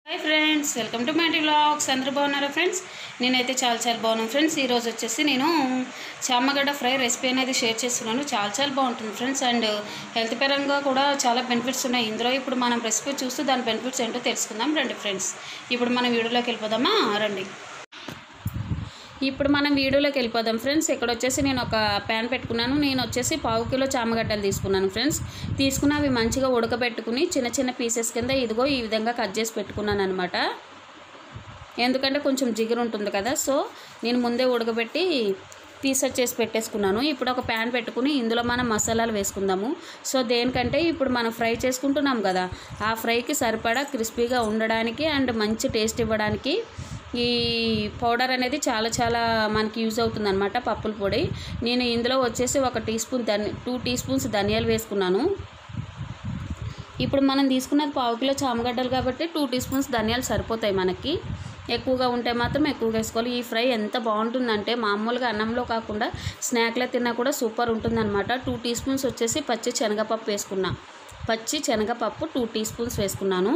hi friends welcome to my vlogs అందరూ బాగున్నారా friends నేనైతే చాలా చాలా బాగున్నాను ఫ్రెండ్స్ ఈరోజు వచ్చేసి నేను చామగడ్డ ఫ్రై రెసిపీ అనేది షేర్ చేస్తున్నాను చాలా చాలా బాగుంటుంది ఫ్రెండ్స్ అండ్ హెల్త్ పరంగా కూడా చాలా బెనిఫిట్స్ ఉన్నాయి ఇందులో ఇప్పుడు మనం రెసిపీ చూస్తూ దాని బెనిఫిట్స్ ఏంటో తెలుసుకుందాం రండి ఫ్రెండ్స్ ఇప్పుడు మనం వీడియోలోకి వెళ్ళిపోదామా రండి ఇప్పుడు మనం వీడియోలోకి వెళ్ళిపోదాం ఫ్రెండ్స్ ఇక్కడ వచ్చేసి నేను ఒక ప్యాన్ పెట్టుకున్నాను నేను వచ్చేసి పావు కిలో చామగడ్డలు తీసుకున్నాను ఫ్రెండ్స్ తీసుకుని అవి మంచిగా ఉడకబెట్టుకుని చిన్న చిన్న పీసెస్ కింద ఇదిగో ఈ విధంగా కట్ చేసి పెట్టుకున్నాను అనమాట ఎందుకంటే కొంచెం జిగురు ఉంటుంది కదా సో నేను ముందే ఉడకబెట్టి పీసెస్ చేసి పెట్టేసుకున్నాను ఇప్పుడు ఒక ప్యాన్ పెట్టుకుని ఇందులో మనం మసాలాలు వేసుకుందాము సో దేనికంటే ఇప్పుడు మనం ఫ్రై చేసుకుంటున్నాం కదా ఆ ఫ్రైకి సరిపడా క్రిస్పీగా ఉండడానికి అండ్ మంచి టేస్ట్ ఇవ్వడానికి ఈ పౌడర్ అనేది చాలా చాలా మనకి యూజ్ అవుతుంది అనమాట పప్పుల పొడి నేను ఇందులో వచ్చేసి ఒక టీ స్పూన్ ధని టూ టీ స్పూన్స్ ధనియాలు వేసుకున్నాను ఇప్పుడు మనం తీసుకున్నది పావు కిలో చామగడ్డలు కాబట్టి టూ టీ స్పూన్స్ ధనియాలు సరిపోతాయి మనకి ఎక్కువగా ఉంటే మాత్రం ఎక్కువగా వేసుకోవాలి ఈ ఫ్రై ఎంత బాగుంటుందంటే మామూలుగా అన్నంలో కాకుండా స్నాక్లో తిన్నా కూడా సూపర్ ఉంటుందన్నమాట టూ టీ స్పూన్స్ వచ్చేసి పచ్చి శనగపప్పు వేసుకున్నా పచ్చి శనగపప్పు టూ టీ స్పూన్స్ వేసుకున్నాను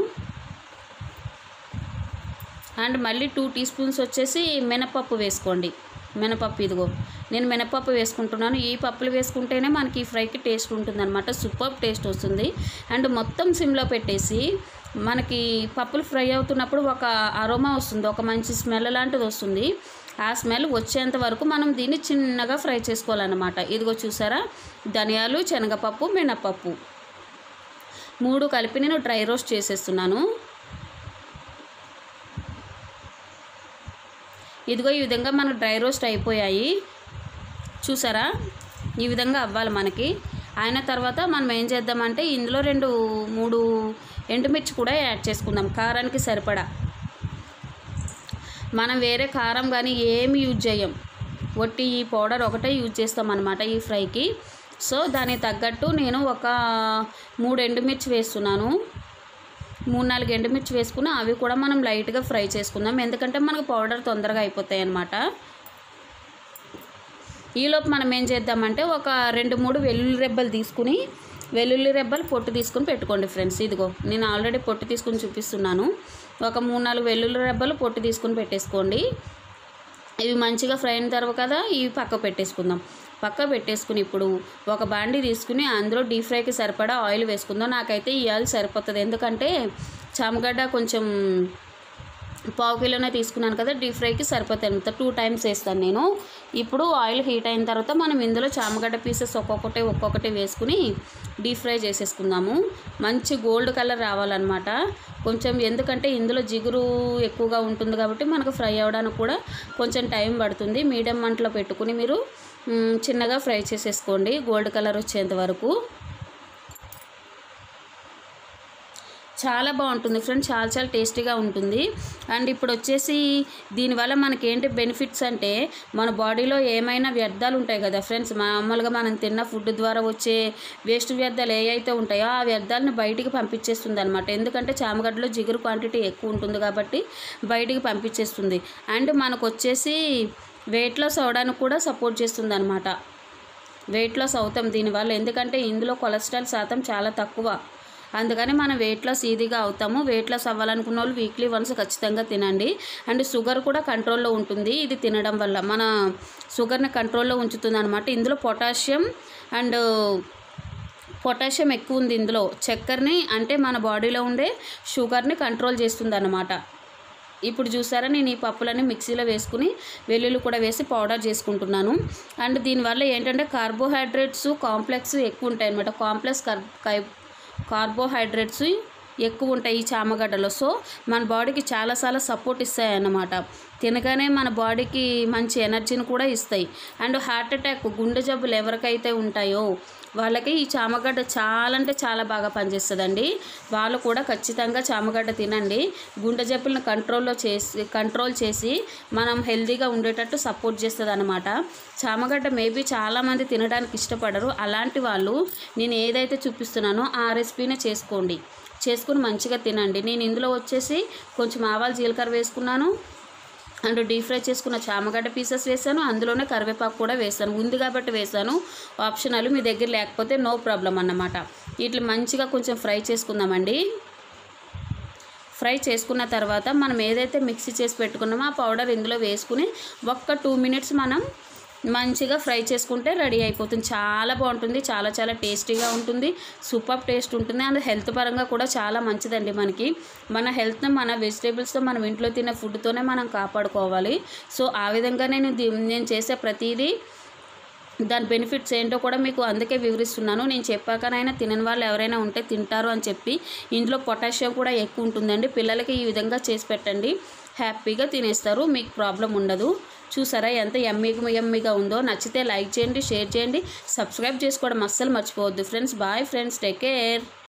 అండ్ మళ్ళీ టూ టీ స్పూన్స్ వచ్చేసి మినపప్పు వేసుకోండి మినపప్పు ఇదిగో నేను మినపప్పు వేసుకుంటున్నాను ఈ పప్పులు వేసుకుంటేనే మనకి ఈ ఫ్రైకి టేస్ట్ ఉంటుందన్నమాట సూపర్ టేస్ట్ వస్తుంది అండ్ మొత్తం సిమ్లో పెట్టేసి మనకి పప్పులు ఫ్రై అవుతున్నప్పుడు ఒక అరోమా వస్తుంది ఒక మంచి స్మెల్ లాంటిది వస్తుంది ఆ స్మెల్ వచ్చేంత వరకు మనం దీన్ని చిన్నగా ఫ్రై చేసుకోవాలన్నమాట ఇదిగో చూసారా ధనియాలు శనగపప్పు మినపప్పు మూడు కలిపి నేను డ్రై రోస్ట్ చేసేస్తున్నాను ఇదిగో ఈ విధంగా మనకు డ్రై రోస్ట్ అయిపోయాయి చూసారా ఈ విధంగా అవ్వాలి మనకి అయిన తర్వాత మనం ఏం చేద్దామంటే ఇందులో రెండు మూడు ఎండుమిర్చి కూడా యాడ్ చేసుకుందాం కారానికి సరిపడా మనం వేరే కారం కానీ ఏమి యూజ్ చేయం ఒట్టి ఈ పౌడర్ ఒకటే యూజ్ చేస్తాం అనమాట ఈ ఫ్రైకి సో దానికి తగ్గట్టు నేను ఒక మూడు ఎండుమిర్చి వేస్తున్నాను మూడు నాలుగు ఎండుమిర్చి వేసుకుని అవి కూడా మనం లైట్గా ఫ్రై చేసుకుందాం ఎందుకంటే మనకు పౌడర్ తొందరగా అయిపోతాయి అన్నమాట ఈలోపు మనం ఏం చేద్దామంటే ఒక రెండు మూడు వెల్లుల్లి రెబ్బలు తీసుకుని వెల్లుల్లి రెబ్బలు పొట్టు తీసుకుని పెట్టుకోండి ఫ్రెండ్స్ ఇదిగో నేను ఆల్రెడీ పొట్టు తీసుకుని చూపిస్తున్నాను ఒక మూడు నాలుగు వెల్లుల్లి రెబ్బలు పొట్టు తీసుకుని పెట్టేసుకోండి ఇవి మంచిగా ఫ్రై అయిన తర్వాత కదా ఇవి పక్క పెట్టేసుకుందాం పక్క పెట్టేసుకుని ఇప్పుడు ఒక బాండి తీసుకుని అందులో డీప్ ఫ్రైకి సరిపడా ఆయిల్ వేసుకుందాం నాకైతే ఈ ఆయిల్ సరిపోతుంది ఎందుకంటే చామగడ్డ కొంచెం పావు కిలోనే తీసుకున్నాను కదా డీప్ ఫ్రైకి సరిపోతాయి అనమాట టూ టైమ్స్ వేస్తాను నేను ఇప్పుడు ఆయిల్ హీట్ అయిన తర్వాత మనం ఇందులో చామగడ్డ పీసెస్ ఒక్కొక్కటి ఒక్కొక్కటి వేసుకుని డీప్ ఫ్రై చేసేసుకుందాము మంచి గోల్డ్ కలర్ రావాలన్నమాట కొంచెం ఎందుకంటే ఇందులో జిగురు ఎక్కువగా ఉంటుంది కాబట్టి మనకు ఫ్రై అవ్వడానికి కూడా కొంచెం టైం పడుతుంది మీడియం మంటలో పెట్టుకుని మీరు మ్, చిన్నగా ఫ్రై చేసేసుకోండి గోల్డ్ కలర్ వచ్చేంత వరకు చాలా బాగుంటుంది ఫ్రెండ్స్ చాలా చాలా టేస్టీగా ఉంటుంది అండ్ ఇప్పుడు వచ్చేసి దీనివల్ల మనకి ఏంటి బెనిఫిట్స్ అంటే మన బాడీలో ఏమైనా వ్యర్థాలు ఉంటాయి కదా ఫ్రెండ్స్ మామూలుగా మనం తిన్న ఫుడ్ ద్వారా వచ్చే వేస్ట్ వ్యర్థాలు ఏ అయితే ఉంటాయో ఆ వ్యర్థాలను బయటికి పంపించేస్తుంది అనమాట ఎందుకంటే చామగడ్డలో జిగురు క్వాంటిటీ ఎక్కువ ఉంటుంది కాబట్టి బయటికి పంపించేస్తుంది అండ్ మనకు వచ్చేసి వెయిట్ లాస్ అవ్వడానికి కూడా సపోర్ట్ చేస్తుంది అనమాట వెయిట్ లాస్ అవుతాం దీనివల్ల ఎందుకంటే ఇందులో కొలెస్ట్రాల్ శాతం చాలా తక్కువ అందుకని మనం వెయిట్ లాస్ ఈజీగా అవుతాము వెయిట్ లాస్ అవ్వాలనుకున్న వాళ్ళు వీక్లీ వన్స్ ఖచ్చితంగా తినండి అండ్ షుగర్ కూడా కంట్రోల్లో ఉంటుంది ఇది తినడం వల్ల మన షుగర్ని కంట్రోల్లో ఉంచుతుంది అనమాట ఇందులో పొటాషియం అండ్ పొటాషియం ఎక్కువ ఉంది ఇందులో చక్కెరని అంటే మన బాడీలో ఉండే షుగర్ని కంట్రోల్ చేస్తుంది అనమాట ఇప్పుడు చూసారా నేను ఈ పప్పులన్నీ మిక్సీలో వేసుకుని వెల్లుల్లి కూడా వేసి పౌడర్ చేసుకుంటున్నాను అండ్ దీనివల్ల ఏంటంటే కార్బోహైడ్రేట్స్ కాంప్లెక్స్ ఎక్కువ ఉంటాయి అనమాట కాంప్లెక్స్ కర్ కై- కార్బోహైడ్రేట్స్ ఎక్కువ ఉంటాయి ఈ చామగడ్డలో సో మన బాడీకి చాలా చాలా సపోర్ట్ ఇస్తాయి అన్నమాట తినగానే మన బాడీకి మంచి ఎనర్జీని కూడా ఇస్తాయి అండ్ హార్ట్ అటాక్ గుండె జబ్బులు ఎవరికైతే ఉంటాయో వాళ్ళకి ఈ చామగడ్డ చాలా అంటే చాలా బాగా పనిచేస్తుందండి వాళ్ళు కూడా ఖచ్చితంగా చామగడ్డ తినండి గుండె జబ్బులను కంట్రోల్లో చేసి కంట్రోల్ చేసి మనం హెల్తీగా ఉండేటట్టు సపోర్ట్ చేస్తుంది అనమాట చామగడ్డ మేబీ చాలామంది తినడానికి ఇష్టపడరు అలాంటి వాళ్ళు నేను ఏదైతే చూపిస్తున్నానో ఆ రెసిపీనే చేసుకోండి చేసుకుని మంచిగా తినండి నేను ఇందులో వచ్చేసి కొంచెం ఆవాలు జీలకర్ర వేసుకున్నాను అండ్ డీప్ ఫ్రై చేసుకున్న చామగడ్డ పీసెస్ వేసాను అందులోనే కరివేపాకు కూడా వేసాను ఉంది కాబట్టి వేసాను ఆప్షనల్ మీ దగ్గర లేకపోతే నో ప్రాబ్లం అన్నమాట వీటిని మంచిగా కొంచెం ఫ్రై చేసుకుందామండి ఫ్రై చేసుకున్న తర్వాత మనం ఏదైతే మిక్సీ చేసి పెట్టుకున్నామో ఆ పౌడర్ ఇందులో వేసుకుని ఒక్క టూ మినిట్స్ మనం మంచిగా ఫ్రై చేసుకుంటే రెడీ అయిపోతుంది చాలా బాగుంటుంది చాలా చాలా టేస్టీగా ఉంటుంది సూపర్ టేస్ట్ ఉంటుంది అండ్ హెల్త్ పరంగా కూడా చాలా మంచిదండి మనకి మన హెల్త్ని మన వెజిటేబుల్స్తో మనం ఇంట్లో తినే ఫుడ్తోనే మనం కాపాడుకోవాలి సో ఆ విధంగా నేను దీ- నేను చేసే ప్రతిదీ దాని బెనిఫిట్స్ ఏంటో కూడా మీకు అందుకే వివరిస్తున్నాను నేను చెప్పాకనైనా తినని వాళ్ళు ఎవరైనా ఉంటే తింటారు అని చెప్పి ఇందులో పొటాషియం కూడా ఎక్కువ ఉంటుందండి పిల్లలకి ఈ విధంగా చేసి పెట్టండి హ్యాపీగా తినేస్తారు మీకు ప్రాబ్లం ఉండదు చూసారా ఎంత ఎమ్మీగా ఎమ్మీగా ఉందో నచ్చితే లైక్ చేయండి షేర్ చేయండి సబ్స్క్రైబ్ చేసుకోవడం అస్సలు మర్చిపోవద్దు friends bye friends take care